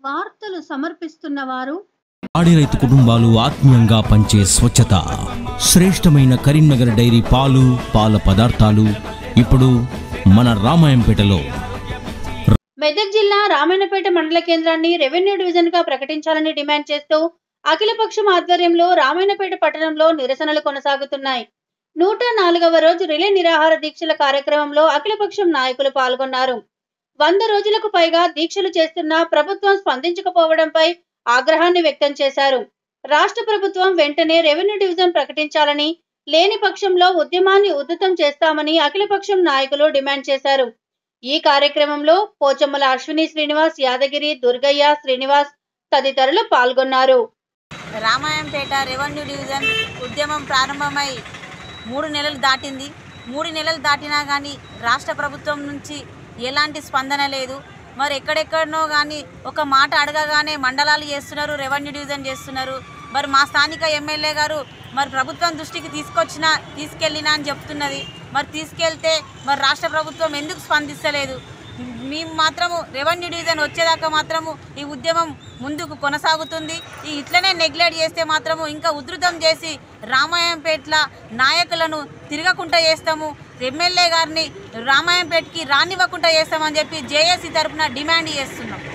వార్తలు సమర్పిస్తున్న వారు పాడి రైతు కుటుంబాలు ఆత్మీయంగా పంచే స్వచ్ఛత శ్రేష్టమైన కరీంనగర్ డైరీ పాలు పాల పదార్థాలు ఇప్పుడు మన రామాయంపేటలో మెదక్ జిల్లా రామాయణపేట మండల కేంద్రాన్ని రెవెన్యూ డివిజన్ గా ప్రకటించాలని డిమాండ్ చేస్తూ అఖిలపక్షం ఆధ్వర్యంలో రామాయణపేట పట్టణంలో నిరసనలు కొనసాగుతున్నాయి నూట నాలుగవ రోజు రిలే నిరాహార దీక్షల కార్యక్రమంలో అఖిలపక్షం నాయకులు పాల్గొన్నారు వంద రోజులకు పైగా దీక్షలు చేస్తున్నా ప్రభుత్వం స్పందించకపోవడంపై ఆగ్రహాన్ని వ్యక్తం చేశారు రాష్ట్ర ప్రభుత్వం వెంటనే రెవెన్యూ డివిజన్ ప్రకటించాలని లేని పక్షంలో ఉద్యమాన్ని ఉధృతం చేస్తామని అఖిలపక్షం నాయకులు డిమాండ్ చేశారు ఈ కార్యక్రమంలో పోచమ్మల అశ్విని శ్రీనివాస్ యాదగిరి దుర్గయ్య శ్రీనివాస్ తదితరులు పాల్గొన్నారు రామాయంపేట రెవెన్యూ డివిజన్ ఉద్యమం ప్రారంభమై మూడు నెలలు దాటింది మూడు నెలలు దాటినా కానీ రాష్ట్ర ప్రభుత్వం నుంచి ఎలాంటి స్పందన లేదు మరి ఎక్కడెక్కడనో కానీ ఒక మాట అడగగానే మండలాలు చేస్తున్నారు రెవెన్యూ డివిజన్ చేస్తున్నారు మరి మా స్థానిక ఎమ్మెల్యే గారు మరి ప్రభుత్వం దృష్టికి తీసుకొచ్చినా తీసుకెళ్ళినా అని చెప్తున్నది మరి తీసుకెళ్తే మరి రాష్ట్ర ప్రభుత్వం ఎందుకు స్పందిస్తలేదు మేము మాత్రము రెవెన్యూ డివిజన్ వచ్చేదాకా మాత్రము ఈ ఉద్యమం ముందుకు కొనసాగుతుంది ఈ ఇట్లనే నెగ్లెక్ట్ చేస్తే మాత్రము ఇంకా ఉధృతం చేసి రామాయంపేట్ల నాయకులను తిరగకుండా చేస్తాము ఎమ్మెల్యే గారిని రామాయంపేటకి రానివ్వకుండా చేస్తామని చెప్పి జేఏసీ తరఫున డిమాండ్ చేస్తున్నాం